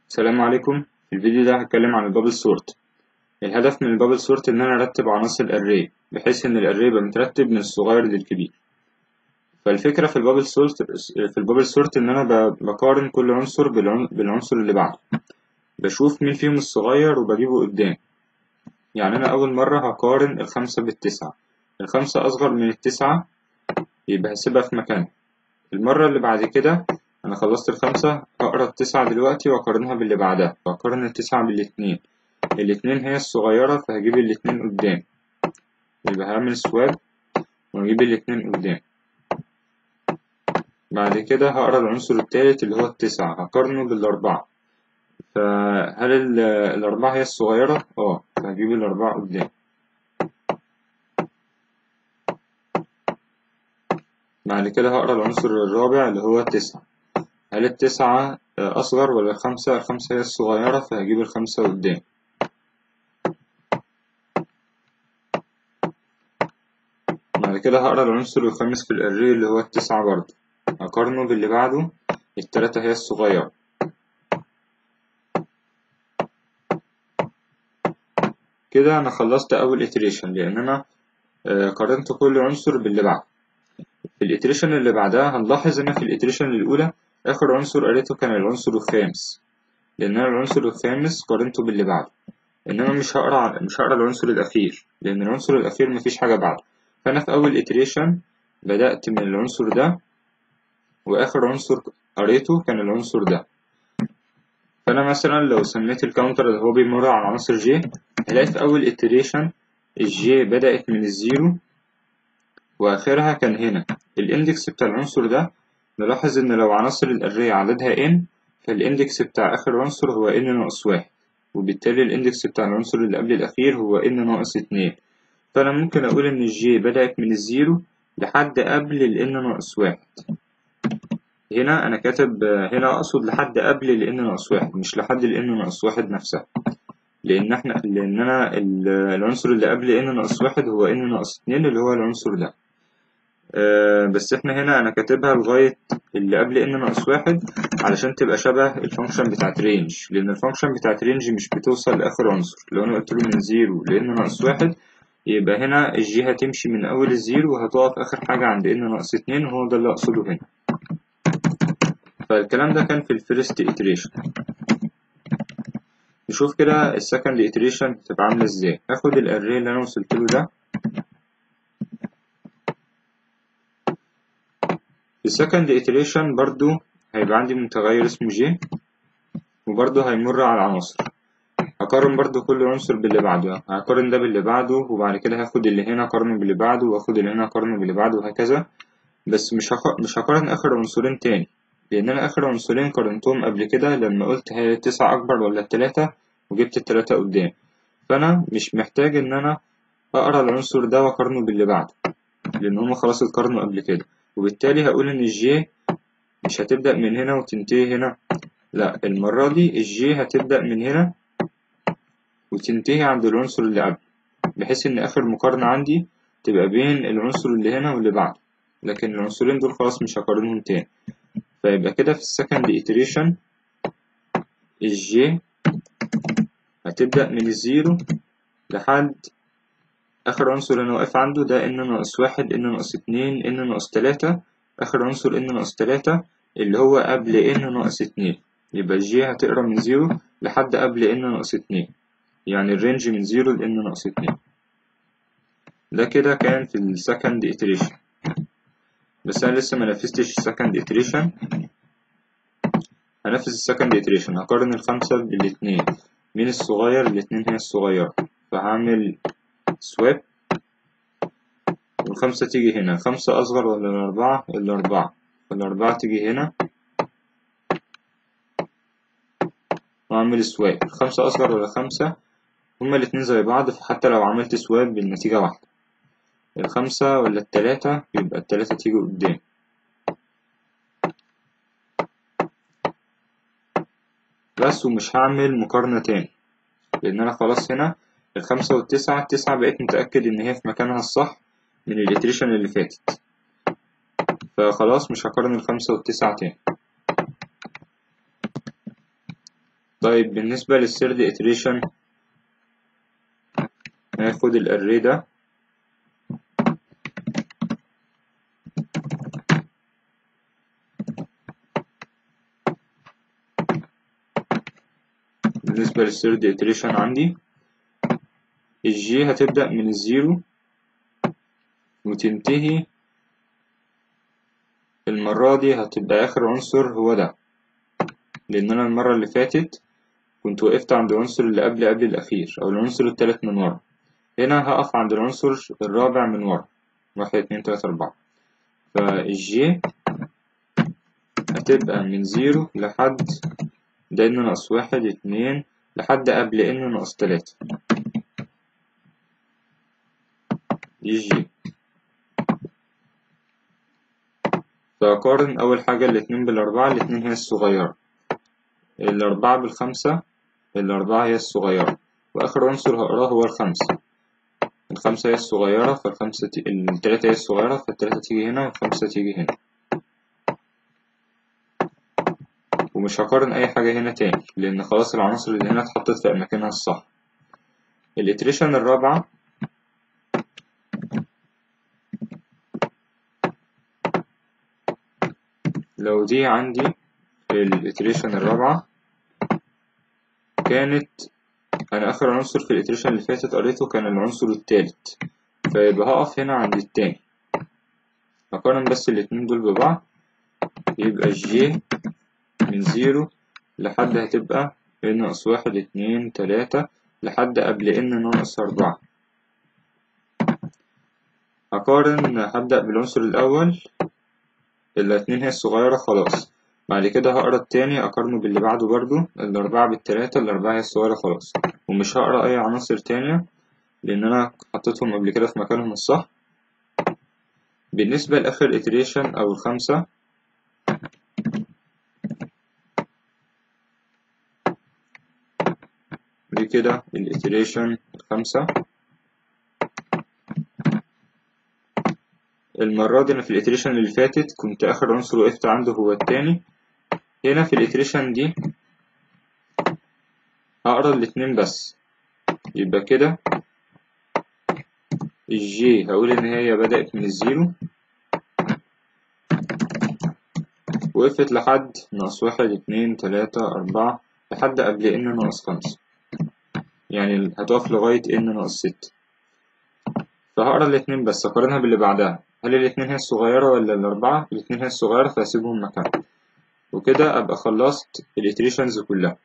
السلام عليكم في الفيديو ده هتكلم عن البابل سورت الهدف من البابل سورت ان انا ارتب عناصر الاري بحيث ان الاري يبقى مترتب من الصغير للكبير فالفكره في البابل سورت في البابل سورت ان انا بقارن كل عنصر بالعنصر اللي بعده بشوف مين فيهم الصغير وبجيبه قدام يعني انا اول مره هقارن الخمسة بالتسعة الخمسة اصغر من التسعة يبقى هسيبها في مكانها المره اللي بعد كده أنا خلصت الخمسة هقرا التسعة دلوقتي وأقارنها باللي بعدها وأقارن التسعة بالاتنين الاتنين هي الصغيرة فهجيب الاتنين قدام يبقى هعمل سواب وأجيب الاتنين قدام بعد كده هقرا العنصر التالت اللي هو التسعة هقارنه بالأربعة فهل الأربعة هي الصغيرة؟ اه فهجيب الأربعة قدام بعد كده هقرا العنصر الرابع اللي هو التسعة هل التسعة أصغر ولا الخمسة؟ الخمسة هي الصغيرة فهجيب الخمسة قدام بعد كده هقرا العنصر الخامس في الأري اللي هو التسعة برضه أقارنه باللي بعده التلاتة هي الصغيرة كده أنا خلصت أول iteration لأن أنا قارنت كل عنصر باللي بعده في الإتريشن اللي بعدها هنلاحظ إن في الإتريشن الأولى آخر عنصر قريته كان العنصر الخامس لأن أنا العنصر الخامس قارنته باللي بعده إنما مش هقرا مش هقرا العنصر الأخير لأن العنصر الأخير مفيش حاجة بعده فأنا في أول إتريشن بدأت من العنصر ده وآخر عنصر قريته كان العنصر ده فأنا مثلا لو سميت الكاونتر اللي هو بيمر على عناصر جي هلاقي في أول إتريشن الجي بدأت من الزيرو وآخرها كان هنا الإندكس بتاع العنصر ده نلاحظ إن لو عناصر الأري عددها n فالإندكس بتاع آخر عنصر هو n ناقص واحد وبالتالي الإندكس بتاع العنصر اللي قبل الأخير هو n ناقص اتنين فأنا ممكن أقول إن الجي بدأت من الزيرو لحد قبل ال n ناقص واحد هنا أنا كاتب هنا أقصد لحد قبل ال n ناقص واحد مش لحد ال n ناقص واحد نفسها لأن إحنا لأن أنا العنصر اللي قبل n ناقص واحد هو n ناقص اتنين اللي هو العنصر ده أه بس احنا هنا انا كاتبها لغاية اللي قبل ان ناقص واحد علشان تبقى شبه الفانكشن بتاعت رينج لان الفانكشن بتاعت رينج مش بتوصل لاخر عنصر لو انا قلت له من زيرو لان ناقص واحد يبقى هنا الجي هتمشي من اول الزيرو وهتقف اخر حاجة عند ان ناقص اتنين وهو ده اللي اقصده هنا فالكلام ده كان في الفيرست iteration نشوف كده السكند iteration بتبقى عاملة ازاي هاخد الاري اللي انا وصلت له ده في second iteration برضو هيبقى عندي متغير اسمه j وبرضو هيمر على العناصر هقارن برضو كل عنصر باللي بعده هقارن ده باللي بعده وبعد كده هاخد اللي هنا اقارنه باللي بعده واخد اللي هنا اقارنه باللي بعده وهكذا بس مش هق... مش هقارن اخر عنصرين تاني لان انا اخر عنصرين قارنتهم قبل كده لما قلت هي التسعة اكبر ولا التلاتة وجبت التلاتة قدام فانا مش محتاج ان انا اقرا العنصر ده واقارنه باللي بعده لان هما خلاص اتقارنوا قبل كده وبالتالي هقول إن الجي مش هتبدأ من هنا وتنتهي هنا لأ المرة دي الجي هتبدأ من هنا وتنتهي عند العنصر اللي قبل بحيث إن آخر مقارنة عندي تبقى بين العنصر اللي هنا واللي بعده لكن العنصرين دول خلاص مش هقارنهم تاني فيبقى كده في السكند iteration الجي هتبدأ من الزيرو لحد آخر عنصر أنا واقف عنده ده إن ناقص واحد إن ناقص اتنين إن ناقص تلاتة آخر عنصر إن ناقص تلاتة اللي هو قبل إن ناقص اتنين يبقى الجي هتقرا من زيرو لحد قبل إن ناقص اتنين يعني الرينج من زيرو لإن ناقص اتنين ده كده كان في السكند iteration بس أنا لسه منفذتش السكند iteration هنفذ السكند iteration هقارن الخمسة بالاتنين مين الصغير الاتنين هي الصغيرة فهعمل سواب والخمسة تيجي هنا خمسة أصغر ولا الأربعة الأربعة والأربعة تيجي هنا وأعمل سواب خمسة أصغر ولا خمسة هما الاتنين زي بعض فحتى لو عملت سواب بالنتيجة واحدة الخمسة ولا التلاتة يبقى التلاتة تيجي قدام بس ومش هعمل مقارنة تاني لأن أنا خلاص هنا الخمسة والتسعة التسعة بقيت متأكد إن هي في مكانها الصح من الإتريشن اللي فاتت فخلاص مش هقارن الخمسة والتسعة تاني طيب بالنسبة للثيرد iteration هاخد الأري ده بالنسبة للثيرد iteration عندي الجي هتبدأ من الزيرو وتنتهي المرة دي هتبقى آخر عنصر هو ده لأن أنا المرة اللي فاتت كنت وقفت عند العنصر اللي قبل قبل الأخير أو العنصر التالت من ورا هنا هقف عند العنصر الرابع من ورا واحد اتنين تلاتة أربعة فالجي هتبقى من زيرو لحد ده إن ناقص واحد اتنين لحد قبل إن ناقص تلاتة دي الجي فأقارن أول حاجة الاتنين بالأربعة الاتنين هي الصغيرة الأربعة بالخمسة الأربعة هي الصغيرة وآخر عنصر هقراه هو الخمسة الخمسة هي الصغيرة فالخمسة ت... التلاتة هي الصغيرة فالتلاتة تيجي هنا والخمسة تيجي هنا ومش هقارن أي حاجة هنا تاني لأن خلاص العناصر اللي هنا اتحطت في أماكنها الصح الإتريشن الرابعة لو دي عندي الإتريشن الرابعة كانت أنا آخر عنصر في الإتريشن اللي فاتت قريته كان العنصر التالت فيبقى هقف هنا عند التاني هقارن بس الاتنين دول ببعض يبقى جي من زيرو لحد هتبقى إن ناقص واحد اتنين تلاتة لحد قبل إن ناقص أربعة هقارن هبدأ بالعنصر الأول الاتنين هي الصغيرة خلاص بعد كده هقرا التاني أقارنه باللي بعده برضو الأربعة بالتلاتة الأربعة هي الصغيرة خلاص ومش هقرا أي عناصر تانية لأن أنا حطيتهم قبل كده في مكانهم الصح بالنسبة لآخر iteration أو الخمسة دي كده الiteration الخمسة المرة دي أنا في الiteration اللي فاتت كنت آخر عنصر وقفت عنده هو التاني هنا في الiteration دي هقرا الاتنين بس يبقى كده الجي هقول إن هي بدأت من الزيرو وقفت لحد ناقص واحد اتنين تلاتة أربعة لحد قبل إن ناقص خمسة يعني هتقف لغاية إن ناقص ستة فهقرا الاتنين بس أقارنها باللي بعدها هل الاتنين هي الصغيرة ولا الأربعة؟ الاتنين هي الصغيرة فهسيبهم مكانهم وكده أبقى خلصت الإتريشنز كلها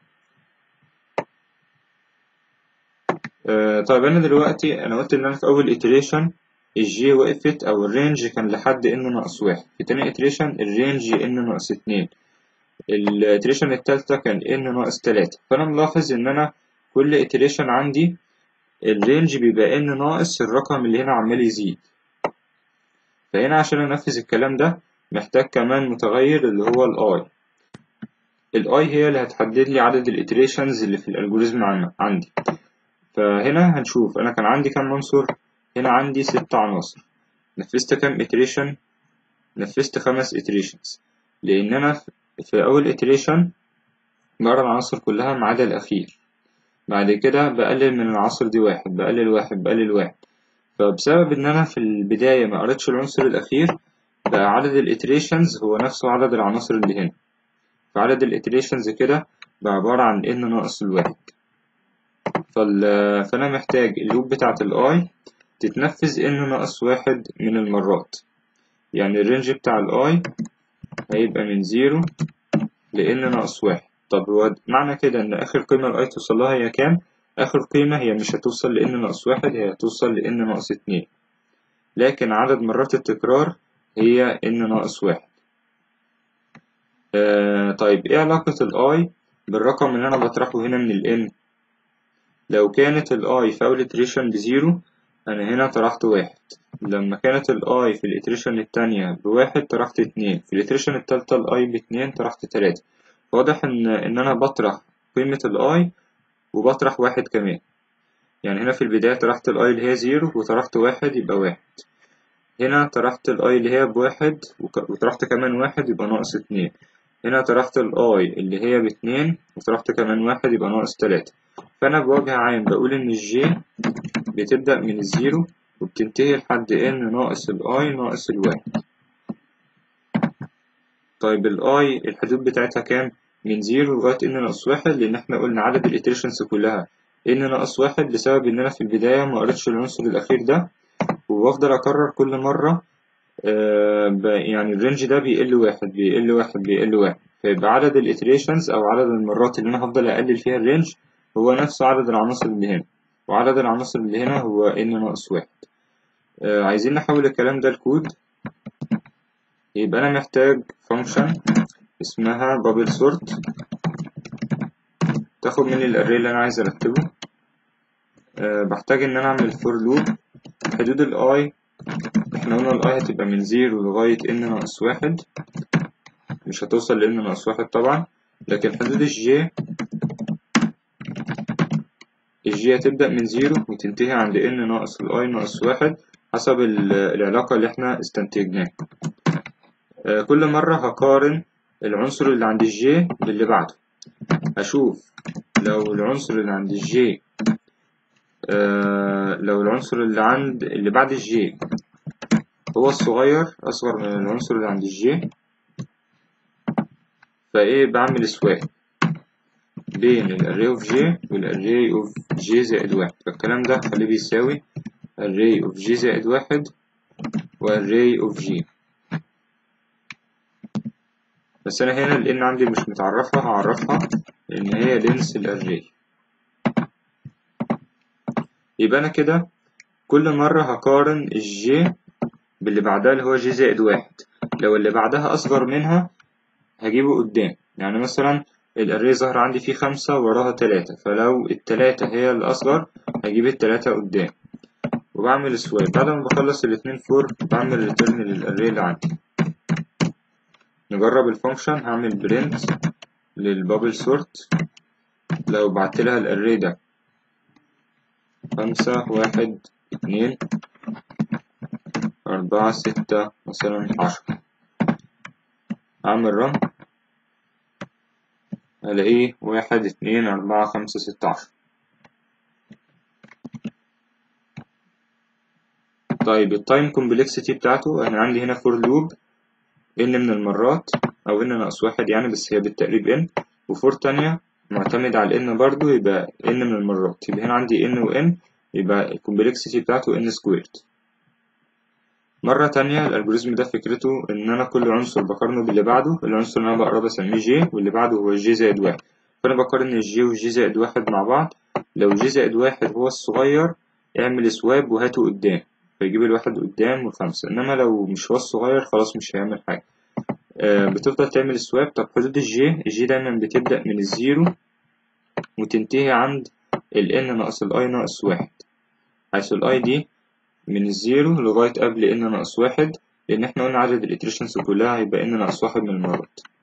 آه طيب أنا دلوقتي أنا قلت إن أنا في أول إتريشن الجي وقفت أو الرينج كان لحد إن ناقص واحد في تاني إتريشن الرينج إن ناقص اتنين الإتريشن التالتة كان إن ناقص تلاتة فأنا ملاحظ إن أنا كل إتريشن عندي الرينج بيبقى إن ناقص الرقم اللي هنا عمال يزيد فهنا عشان أنفذ الكلام ده محتاج كمان متغير اللي هو الآي الآي هي اللي هتحدد لي عدد الإتريشنز اللي في الألجوريزم عندي فهنا هنشوف أنا كان عندي كام عنصر هنا عندي ست عناصر نفذت كام iteration نفذت خمس iterations لأن أنا في أول iteration بقرا العناصر كلها ما عدا الأخير بعد كده بقلل من العناصر دي واحد بقلل واحد بقلل واحد فبسبب إن أنا في البداية ما قريتش العنصر الأخير بقى عدد الاتريشنز هو نفسه عدد العناصر اللي هنا فعدد الاتريشنز كده بقى عبارة عن n ناقص الواحد فال... فأنا محتاج اللوب بتاعة الآي تتنفذ n ناقص واحد من المرات يعني الرينج بتاع الآي هيبقى من زيرو ل n ناقص واحد طب هو معنى كده إن آخر قيمة الآي توصلها هي كام؟ آخر قيمة هي مش هتوصل ل n ناقص واحد هي هتوصل ل n ناقص اتنين لكن عدد مرات التكرار هي n ناقص واحد آه طيب إيه علاقة الآي بالرقم اللي أنا بطرحه هنا من ال n لو كانت الآي في أول iteration بزيرو أنا هنا طرحت واحد لما كانت الآي في الإتريشن التانية بواحد طرحت اتنين في الإتريشن التالتة الآي باتنين طرحت تلاتة واضح إن إن أنا بطرح قيمة الآي وبطرح واحد كمان يعني هنا في البداية طرحت الآي اللي هي زيرو وطرحت واحد يبقى واحد هنا طرحت الآي اللي هي بواحد وطرحت كمان واحد يبقى ناقص اتنين هنا طرحت الآي اللي هي باتنين وطرحت كمان واحد يبقى ناقص تلاتة فأنا بوجه عام بقول إن الجي بتبدأ من الزيرو وبتنتهي لحد إن ناقص الآي ناقص الواحد طيب الآي الحدود بتاعتها كام؟ من زيرو لغاية إن ناقص واحد لأن إحنا قلنا عدد الإتريشنز كلها إن ناقص واحد لسبب إن أنا في البداية مقريتش العنصر الأخير ده وبفضل أكرر كل مرة آه يعني الرينج ده بيقل واحد بيقل واحد بيقل واحد فيبقى عدد الإتريشنز أو عدد المرات اللي أنا هفضل أقلل فيها الرينج هو نفسه عدد العناصر اللي هنا وعدد العناصر اللي هنا هو إن ناقص واحد آه عايزين نحول الكلام ده لكود يبقى أنا محتاج فانكشن اسمها بابل سورت تاخد مني الأري اللي أنا عايز أرتبه أه بحتاج إن أنا أعمل فور لوب حدود الأي إحنا قلنا الأي هتبقى من زيرو لغاية إن ناقص واحد مش هتوصل لإن ناقص واحد طبعا لكن حدود الجي الجي هتبدأ من زيرو وتنتهي عند إن ناقص الأي ناقص واحد حسب العلاقة اللي إحنا استنتجناها أه كل مرة هقارن العنصر اللي عند الجي باللي بعده أشوف لو العنصر اللي عند الجي آه لو العنصر اللي عند اللي بعد الجي هو الصغير أصغر من العنصر اللي عند الجي فإيه بعمل سواب بين الأري أوف جي والأري أوف جي زائد واحد فالكلام ده خليه بيساوي أري أوف جي زائد واحد وأري أوف جي بس أنا هنا لأن عندي مش متعرفها هعرفها إن هي لينس الأري يبقى أنا كده كل مرة هقارن الجي باللي بعدها اللي هو جي زائد واحد لو اللي بعدها أصغر منها هجيبه قدام يعني مثلا الأري ظهر عندي فيه خمسة وراها تلاتة فلو التلاتة هي الأصغر هجيب التلاتة قدام وبعمل سواب بعد ما بخلص الاتنين فور بعمل ريتيرن للأري اللي عندي نجرب الفانكشن هعمل برنت للبابل سورت لو بعت لها الأري ده خمسة واحد اتنين أربعة ستة مثلا عشرة أعمل رن ألاقيه واحد اتنين أربعة خمسة ستة عشرة طيب التايم كومبلكسيتي بتاعته أنا عندي هنا فور لوب إن من المرات أو إن ناقص واحد يعني بس هي بالتقريب إن وفور تانية معتمد على الإن برضو يبقى إن من المرات يبقى هنا عندي إن وإن يبقى الكومبلكسيتي بتاعته إن سكويرد مرة تانية الألجوريزم ده فكرته إن أنا كل عنصر بقارنه باللي بعده العنصر اللي أنا بقربه أسميه جي واللي بعده هو جي زائد واحد فأنا بقارن الجي والجي زائد واحد مع بعض لو جي زائد واحد هو الصغير اعمل سواب وهاته قدام فيجيب الواحد قدام والخمسة إنما لو مش هو الصغير خلاص مش هيعمل حاجة آه بتفضل تعمل سواب طب حدود الجي الجي دايما بتبدأ من الزيرو وتنتهي عند ال n ناقص ال i ناقص واحد حيث ال i دي من الزيرو لغاية قبل n ناقص واحد لأن احنا قلنا عدد الإتريشنز كلها هيبقى n ناقص واحد من المرات